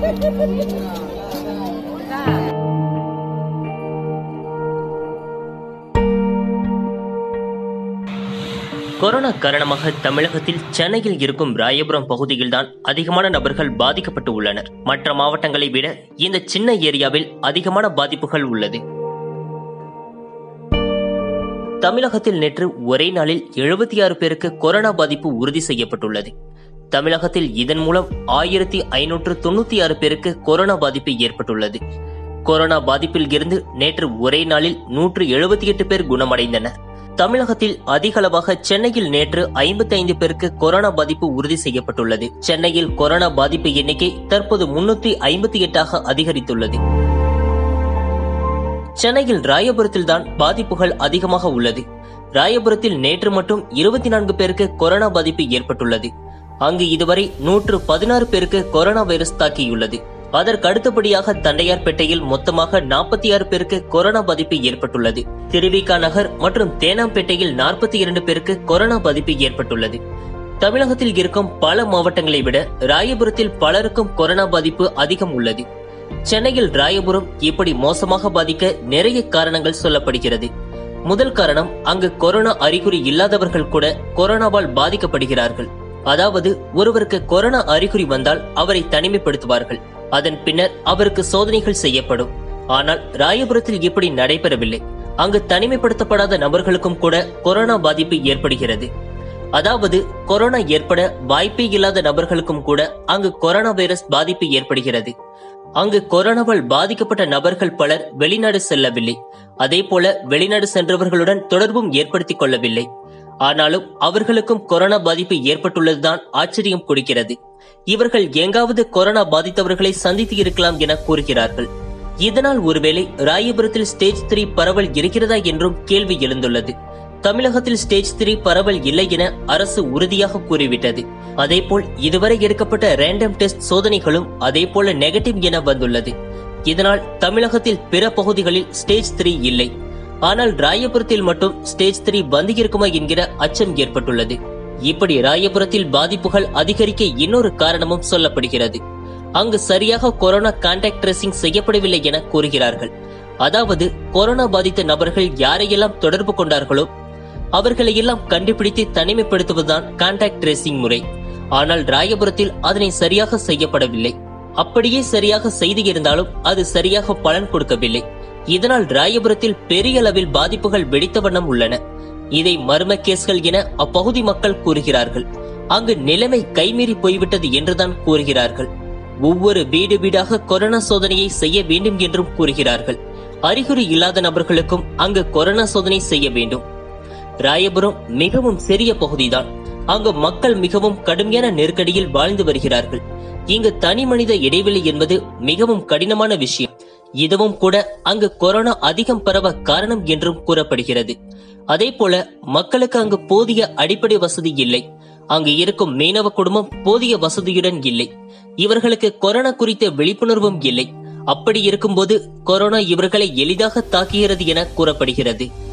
corona காரணமாக தமிழகத்தில் சென்னையில் இருக்கும் ராயபுரம் பகுதியில்தான் அதிகமான நபர்கள் பாதிக்கப்பட்டு உள்ளனர் மற்ற மாவட்டங்களை விட இந்த சின்ன ஏரியாவில் அதிகமான பாதிப்புகள் உள்ளது தமிழகத்தில் நேற்று ஒரே நாளில் எழுபத்தி ஆறு பேருக்கு கொரோனா பாதிப்பு உறுதி செய்யப்பட்டுள்ளது தமிழகத்தில் இதன் மூலம் ஆயிரத்தி ஐநூற்று தொண்ணூத்தி ஆறு பேருக்கு கொரோனா பாதிப்பு ஏற்பட்டுள்ளது கொரோனா பாதிப்பில் இருந்து நேற்று ஒரே நாளில் நூற்று எழுபத்தி எட்டு பேர் குணமடைந்தனர் தமிழகத்தில் அதிகளவாக சென்னையில் நேற்று ஐம்பத்தி ஐந்து பேருக்கு கொரோனா பாதிப்பு உறுதி செய்யப்பட்டுள்ளது சென்னையில் கொரோனா பாதிப்பு எண்ணிக்கை தற்போது முன்னூத்தி ஐம்பத்தி எட்டாக அதிகரித்துள்ளது சென்னையில் ராயபுரத்தில் தான் பாதிப்புகள் அதிகமாக உள்ளது ராயபுரத்தில் நேற்று மட்டும் இருபத்தி நான்கு பேருக்கு கொரோனா பாதிப்பு ஏற்பட்டுள்ளது அங்கு இதுவரை நூற்று பதினாறு பேருக்கு கொரோனா வைரஸ் தாக்கியுள்ளது அதற்கு அடுத்தபடியாக தண்டையார்பேட்டையில் மொத்தமாக நாற்பத்தி ஆறு பேருக்கு கொரோனா பாதிப்பு ஏற்பட்டுள்ளது திருவிகா நகர் மற்றும் தேனாம்பேட்டையில் நாற்பத்தி இரண்டு பேருக்கு கொரோனா பாதிப்பு ஏற்பட்டுள்ளது தமிழகத்தில் இருக்கும் பல மாவட்டங்களை விட ராயபுரத்தில் பலருக்கும் கொரோனா பாதிப்பு அதிகம் உள்ளது சென்னையில் ராயபுரம் இப்படி மோசமாக பாதிக்க நிறைய காரணங்கள் சொல்லப்படுகிறது முதல் காரணம் அங்கு கொரோனா அறிகுறி இல்லாதவர்கள் கூட கொரோனாவால் பாதிக்கப்படுகிறார்கள் அதாவது ஒருவருக்கு கொரோனா அறிகுறி வந்தால் அவரை தனிமைப்படுத்துவார்கள் அதன் பின்னர் அவருக்கு சோதனைகள் செய்யப்படும் ஆனால் ராயபுரத்தில் இப்படி நடைபெறவில்லை அங்கு தனிமைப்படுத்தப்படாத நபர்களுக்கும் கூட கொரோனா பாதிப்பு ஏற்படுகிறது அதாவது கொரோனா ஏற்பட வாய்ப்பே இல்லாத நபர்களுக்கும் கூட அங்கு கொரோனா வைரஸ் பாதிப்பு ஏற்படுகிறது அங்கு கொரோனாவால் பாதிக்கப்பட்ட நபர்கள் பலர் வெளிநாடு செல்லவில்லை அதே போல வெளிநாடு சென்றவர்களுடன் தொடர்பும் ஏற்படுத்திக் கொள்ளவில்லை ஆனாலும் அவர்களுக்கும் கொரோனா பாதிப்பு ஏற்பட்டுள்ளதுதான் ஆச்சரியம் கொடுக்கிறது இவர்கள் எங்காவது கொரோனா பாதித்தவர்களை சந்தித்து இருக்கலாம் என கூறுகிறார்கள் இதனால் ஒருவேளை ராயபுரத்தில் ஸ்டேஜ் த்ரீ பரவல் இருக்கிறதா என்றும் கேள்வி எழுந்துள்ளது தமிழகத்தில் ஸ்டேஜ் த்ரீ பரவல் இல்லை என அரசு உறுதியாக கூறிவிட்டது அதேபோல் இதுவரை எடுக்கப்பட்ட ரேண்டம் டெஸ்ட் சோதனைகளும் அதேபோல நெகட்டிவ் என வந்துள்ளது இதனால் தமிழகத்தில் பிற பகுதிகளில் ஸ்டேஜ் த்ரீ இல்லை ஆனால் ராயபுரத்தில் மட்டும் ஸ்டேஜ் த்ரீ வந்து இருக்குமா என்கிற அச்சம் ஏற்பட்டுள்ளது இப்படி ராயபுரத்தில் பாதிப்புகள் அதிகரிக்க இன்னொரு காரணமும் சொல்லப்படுகிறது அங்கு சரியாக கொரோனா கான்டாக்ட் ட்ரேசிங் செய்யப்படவில்லை என கூறுகிறார்கள் அதாவது கொரோனா பாதித்த நபர்கள் யாரையெல்லாம் தொடர்பு கொண்டார்களோ அவர்களை எல்லாம் கண்டுபிடித்து தனிமைப்படுத்துவதுதான் கான்டாக்ட் ட்ரேசிங் முறை ஆனால் ராயபுரத்தில் அதனை சரியாக செய்யப்படவில்லை அப்படியே சரியாக செய்து இருந்தாலும் அது சரியாக பலன் கொடுக்கவில்லை இதனால் ராயபுரத்தில் பெரிய அளவில் பாதிப்புகள் வெடித்த வண்ணம் உள்ளன இதை மர்ம கேஸ்கள் என அப்பகுதி மக்கள் கூறுகிறார்கள் அங்கு நிலைமை கைமீறி போய்விட்டது என்றுதான் கூறுகிறார்கள் ஒவ்வொரு வீடு வீடாக கொரோனா சோதனையை செய்ய வேண்டும் என்றும் கூறுகிறார்கள் அறிகுறி இல்லாத நபர்களுக்கும் அங்கு கொரோனா சோதனை செய்ய வேண்டும் ராயபுரம் மிகவும் சிறிய பகுதிதான் அங்கு மக்கள் மிகவும் கடுமையான நெருக்கடியில் வாழ்ந்து வருகிறார்கள் இங்கு தனி மனித இடைவெளி என்பது மிகவும் கடினமான விஷயம் இதுவும் கூட அங்கு கொரோனா அதிகம் பரவ காரணம் என்றும் கூறப்படுகிறது அதே போல மக்களுக்கு அங்கு போதிய அடிப்படை வசதி இல்லை அங்கு இருக்கும் மீனவ குடும்பம் போதிய வசதியுடன் இல்லை இவர்களுக்கு கொரோனா குறித்த விழிப்புணர்வும் இல்லை அப்படி இருக்கும்போது கொரோனா இவர்களை எளிதாக தாக்குகிறது என கூறப்படுகிறது